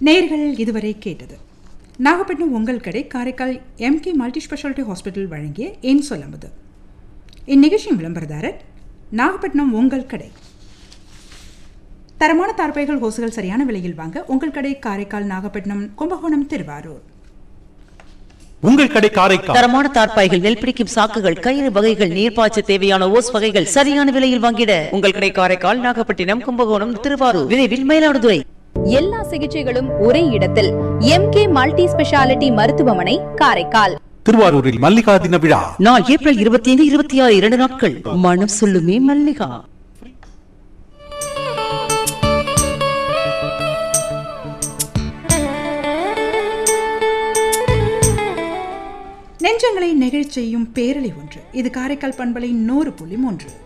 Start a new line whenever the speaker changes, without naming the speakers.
நேர்கள் இதுவரை கேட்டது நாகப்பட்டினம் உங்கள் கடை Karaikal MK multi speciality hospital வழங்கிய ஏன் சொல்லமுது இந்நிகழ்ச்சியின் விளம்பரதாரர் நாகப்பட்டினம் உங்கள் கடை தரமான தார்பைகள் ஹோசுகள் சரியான விலையில் வாங்க உங்கள் கடை காரைக்கால் நாகப்பட்டினம் கும்பகோணம் திருவாரூர்
உங்கள் கடை காரைக்கால்
தரமான தார்ப்பாய்கள் நெல் பிடிக்கும் சாக்குகள் கயிறு வகைகள் நீர்ப்பாய்ச்ச தேவையான ஓஸ் வகைகள் சரியான விலையில் வாங்கிட உங்கள் கடை காரைக்கால் நாகப்பட்டினம் கும்பகோணம் திருவாரூர் விரைவில் மயிலாடுதுறை
எல்லா சிகிச்சைகளும் ஒரே இடத்தில் எம்கே மல்டி ஸ்பெஷாலிட்டி மருத்துவமனை காரைக்கால்
திருவாரூரில் மல்லிகா தின விழா
நாள் ஏப்ரல் இருபத்தி ஐந்து இருபத்தி ஆறு இரண்டு நாட்கள் மனம் சொல்லுமே மல்லிகா
நெஞ்சங்களை நெகிழ்ச் செய்யும் பேரலை ஒன்று இது காரைக்கால் பண்பலை நூறு புள்ளி மூன்று